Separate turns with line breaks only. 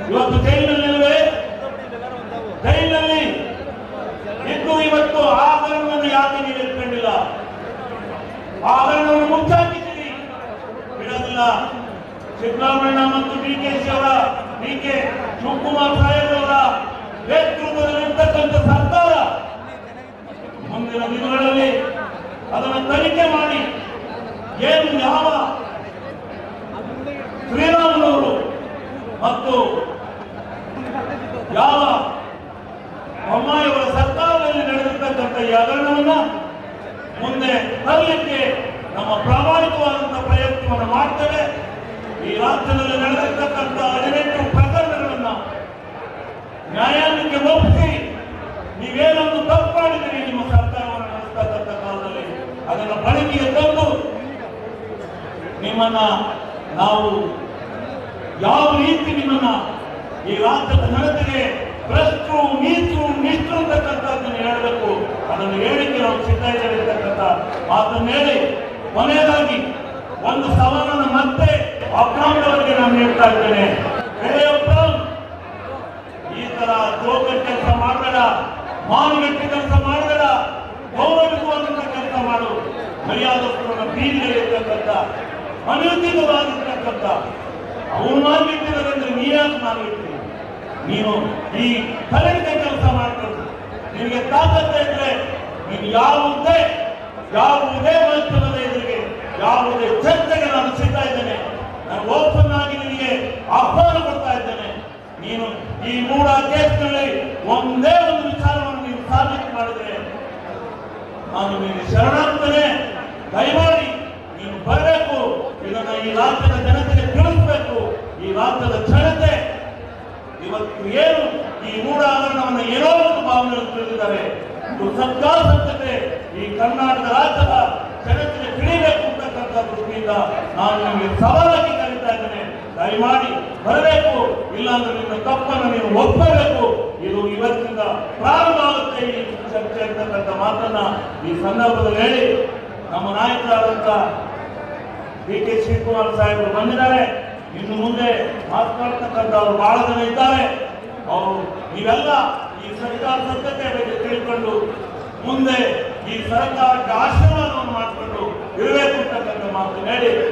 ಇವತ್ತು ಜೈಲಿನಲ್ಲಿರುವೆ ಜೈಲಿನಲ್ಲಿ ಇದ್ದು ಇವತ್ತು ಆ ಹಗರಣವನ್ನು ಯಾಕೆ ನೀವು ಎತ್ಕೊಂಡಿಲ್ಲ ಆ ಹಗರಣವನ್ನು ಮುಚ್ಚಾಕಿದ್ದೀರಿ ಬಿಡೋದಿಲ್ಲ ಸಿದ್ದರಾಮಯ್ಯ ಮತ್ತು ಡಿ ಕೆ ಶಿ ಅವರ ಡಿ ಕೆ ಶಿವಕುಮಾರ್ ಸಾಹೇಬ್ ಅವರ ನೇತೃತ್ವದಲ್ಲಿರ್ತಕ್ಕಂಥ ಸರ್ಕಾರ ಮುಂದಿನ ದಿನಗಳಲ್ಲಿ ಅದನ್ನು ತನಿಖೆ ಮಾಡಿ ಏನು ಯಾವ ಶ್ರೀರಾಮನವರು ಮತ್ತು ಯಾವ ಬೊಮ್ಮಾಯಿಯವರ ಸರ್ಕಾರದಲ್ಲಿ ನಡೆದಿರ್ತಕ್ಕಂಥ ಈ ಹಗರಣವನ್ನ ಮುಂದೆ ತರಲಿಕ್ಕೆ ನಮ್ಮ ಪ್ರಾಮಾಣಿಕವಾದಂತಹ ಪ್ರಯತ್ನವನ್ನು ಮಾಡ್ತೇವೆ ಈ ರಾಜ್ಯದಲ್ಲಿ ನಡೆದಿರ್ತಕ್ಕಂಥ ಹದಿನೆಂಟು ಪ್ರಕರಣಗಳನ್ನ ನ್ಯಾಯಾಲಯಕ್ಕೆ ಒಪ್ಪಿಸಿ ನೀವೇನೊಂದು ತಪ್ಪು ಮಾಡಿದ್ದೀರಿ ನಿಮ್ಮ ಸರ್ಕಾರವನ್ನು ನಡೆಸ್ತಕ್ಕಂಥ ಕಾಲದಲ್ಲಿ ಅದನ್ನು ಬಳಕೆಗೆ ತಂದು ನಿಮ್ಮನ್ನ ನಾವು ಯಾವ ರೀತಿ ನಿಮ್ಮನ್ನ ಈ ರಾಜ್ಯದ ಜನತೆಗೆ ಭ್ರಷ್ಟರು ನೀಚರು ನಿಷ್ಠರು ಅಂತಕ್ಕಂಥದ್ದನ್ನು ಹೇಳಬೇಕು ಅದನ್ನು ಹೇಳಿಕೆ ನಾವು ಸಿದ್ಧ ಇದ್ದೇವೆ ಅಂತಕ್ಕಂಥ ಮಾತನ್ನು ಹೇಳಿ ಕೊನೆಯದಾಗಿ ಒಂದು ಸವಾಲನ್ನು ಮತ್ತೆ ಅಬ್ರಾಮ್ನವರಿಗೆ ನಾನು ಹೇಳ್ತಾ ಇದ್ದೇನೆ ಹೇ ಅಬ್ರಾಮ್ ಈ ತರ ಜೋಕರ್ ಕೆಲಸ ಮಾಡಬೇಡ ಮಾನಗಟ್ಟಿ ಕೆಲಸ ಮಾಡಬೇಡ ಗೌರವಿಸುವಂತ ಕೆಲಸ ಮಾಡು ಮರ್ಯಾದಸ್ಥರನ್ನ ಬೀದಿಗಳಿರ್ತಕ್ಕಂಥ ಅನುಚಿತವಾಗಿರ್ತಕ್ಕಂಥ ಅವನು ಮಾರ್ಗಿಟ್ಟಿರೋದಂದ್ರೆ ನೀಯಾಕೆ ಮಾರ್ಗಿಟ್ಟಿ ನೀನು ಈ ಕಲಿಕೆ ಕೆಲಸ ಮಾಡ್ಕೊಂಡು ನಿನಗೆ ತಾಕತ್ತ ಇದ್ರೆ ನೀನು ಯಾವುದೇ ಯಾವುದೇ ಮಾಧ್ಯಮದ ಎದುರಿಗೆ ಯಾವುದೇ ಚರ್ಚೆಗೆ ನಾನು ಸಿದ್ಧ ಇದ್ದೇನೆ ನಾನು ಓಪನ್ ಆಗಿ ನಿನಗೆ ಆಹ್ವಾನ ಕೊಡ್ತಾ ಇದ್ದೇನೆ ನೀನು ಈ ಮೂಡ ಕೇಸ್ನಲ್ಲಿ ಒಂದೇ ಒಂದು ವಿಚಾರವನ್ನು ನೀನು ಸಾಬೀತು ಮಾಡಿದ್ರೆ ನಾನು ನಿನಗೆ ಶರಣಾಗ್ತೇನೆ ದಯಮಾಡಿ ನೀನು ಬರಬೇಕು ಇದನ್ನ ಈ ರಾಜ್ಯದ ಜನತೆಗೆ ತಿಳಿಸಬೇಕು ಈ ರಾಜ್ಯದ ಜನತೆ ಇವತ್ತು ಏನು ಈ ಮೂಢ ಹಗರಣವನ್ನು ಏನೋ ಒಂದು ಭಾವನೆಯನ್ನು ತಿಳಿದಿದ್ದಾರೆ ಇದು ಸತ್ಯಾಸತ್ಯತೆ ಈ ಕರ್ನಾಟಕ ರಾಜ್ಯದ ಜನತೆಗೆ ತಿಳಿಬೇಕು ಅಂತಕ್ಕಂಥ ದೃಷ್ಟಿಯಿಂದ ನಾನು ನಿಮಗೆ ಸವಾಲಾಗಿ ಕರೀತಾ ಇದ್ದೇನೆ ದಯಮಾಡಿ ಬರಬೇಕು ಇಲ್ಲಾಂದ್ರೆ ನಿಮ್ಮ ತಪ್ಪನ್ನು ನೀವು ಒಪ್ಪಬೇಕು ಇದು ಇವತ್ತಿಂದ ಪ್ರಾರಂಭ ಆಗುತ್ತೆ ಈ ಚರ್ಚೆ ಅಂತಕ್ಕಂಥ ಮಾತನ್ನ ಈ ಸಂದರ್ಭದಲ್ಲಿ ಹೇಳಿ ನಮ್ಮ ನಾಯಕರಾದಂತ ಡಿ ಕೆ ಶಿವಕುಮಾರ್ ಸಾಹೇಬರು ಬಂದಿದ್ದಾರೆ ಇನ್ನು ಮುಂದೆ ಮಾತನಾಡ್ತಕ್ಕಂಥವ್ರು ಬಹಳ ಜನ ಇದ್ದಾರೆ ಅವರು ನೀವೆಲ್ಲ ಈ ಸರ್ಕಾರ ಸತ್ಯತೆ ಬಗ್ಗೆ ತಿಳ್ಕೊಂಡು ಮುಂದೆ ಈ ಸರ್ಕಾರಕ್ಕೆ ಆಶೀರ್ವಾದವನ್ನು ಮಾಡಿಕೊಂಡು ಇರಬೇಕು ಅಂತಕ್ಕಂಥ ಮಾತು ಹೇಳಿ